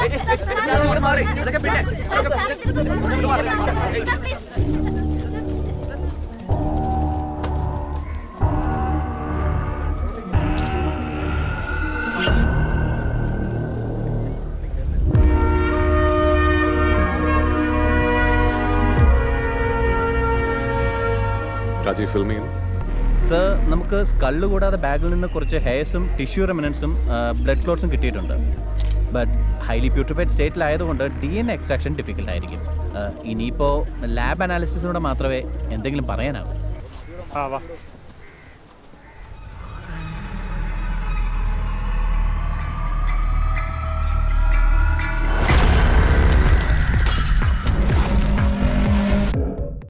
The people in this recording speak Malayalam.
രാജീവ് ഫിൽം ചെയ്യുന്നു സർ നമുക്ക് സ്കള്ള് കൂടാതെ ബാഗിൽ നിന്ന് കുറച്ച് ഹെയർസും ടിഷ്യൂ റെമിനൻസും ബ്ലഡ് ക്ലോട്ട്സും കിട്ടിയിട്ടുണ്ട് ബട്ട് ഹൈലി പ്യൂരിഫൈഡ് സ്റ്റേറ്റിലായതുകൊണ്ട് ഡി എൻ എക്സ്ട്രാക്ഷൻ ഡിഫിക്കൽട്ട് ആയിരിക്കും ഇനിയിപ്പോൾ ലാബ് അനാലിസിസിലൂടെ മാത്രമേ എന്തെങ്കിലും പറയാനാവൂ ആ വാ